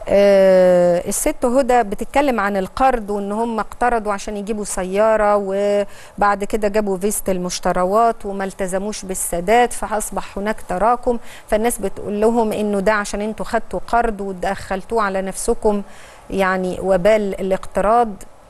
آه الست هدى بتتكلم عن القرض وان هم اقترضوا عشان يجيبوا سياره وبعد كده جابوا فيست المشتريات وما التزموش بالسداد فاصبح هناك تراكم فالناس بتقول لهم انه ده عشان انتوا خدتوا قرض ودخلتوه على نفسكم يعني وبال الاقتراض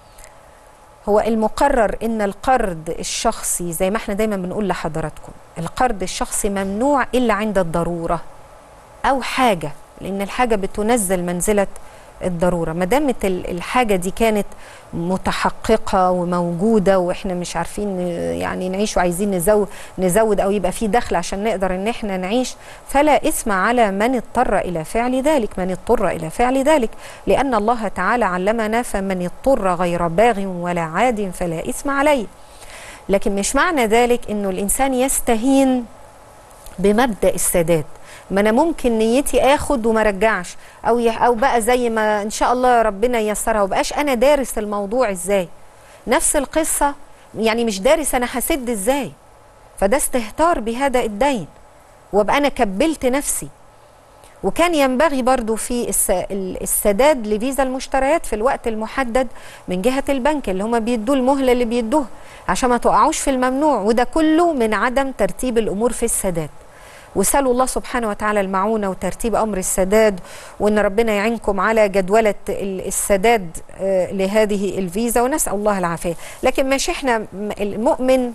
هو المقرر ان القرض الشخصي زي ما احنا دايما بنقول لحضراتكم القرض الشخصي ممنوع الا عند الضروره او حاجه لان الحاجه بتنزل منزله الضروره ما دامت الحاجه دي كانت متحققه وموجوده واحنا مش عارفين يعني نعيش وعايزين نزود نزود او يبقى في دخل عشان نقدر ان احنا نعيش فلا اثم على من اضطر الى فعل ذلك من اضطر الى فعل ذلك لان الله تعالى علمنا فمن اضطر غير باغ ولا عاد فلا اثم عليه لكن مش معنى ذلك انه الانسان يستهين بمبدا السداد ما انا ممكن نيتي اخد وما رجعش او يح او بقى زي ما ان شاء الله ربنا ييسرها وبقاش انا دارس الموضوع ازاي نفس القصه يعني مش دارس انا هسد ازاي فده استهتار بهذا الدين وابقى انا كبلت نفسي وكان ينبغي برضو في السداد لفيزا المشتريات في الوقت المحدد من جهة البنك اللي هم بيدوا المهلة اللي بيدوها عشان ما تقعوش في الممنوع وده كله من عدم ترتيب الأمور في السداد وسالوا الله سبحانه وتعالى المعونة وترتيب أمر السداد وأن ربنا يعينكم على جدولة السداد لهذه الفيزا ونسأل الله العافية لكن مش احنا المؤمن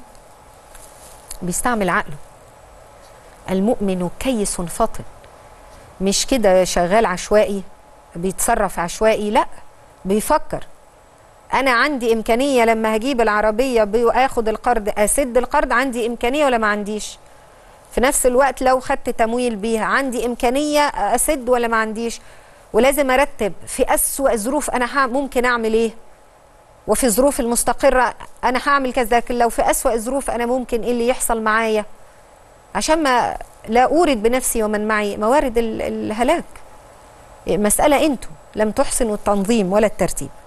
بيستعمل عقله المؤمن كيس فطن مش كده شغال عشوائي بيتصرف عشوائي لا بيفكر انا عندي امكانيه لما هجيب العربيه واخد القرض اسد القرض عندي امكانيه ولا ما عنديش في نفس الوقت لو خدت تمويل بيها عندي امكانيه اسد ولا ما عنديش ولازم ارتب في اسوا ظروف انا ممكن اعمل ايه وفي الظروف المستقره انا هعمل كذا لكن لو في اسوا ظروف انا ممكن ايه اللي يحصل معايا عشان ما لا اورد بنفسي ومن معي موارد الهلاك مساله انتوا لم تحسنوا التنظيم ولا الترتيب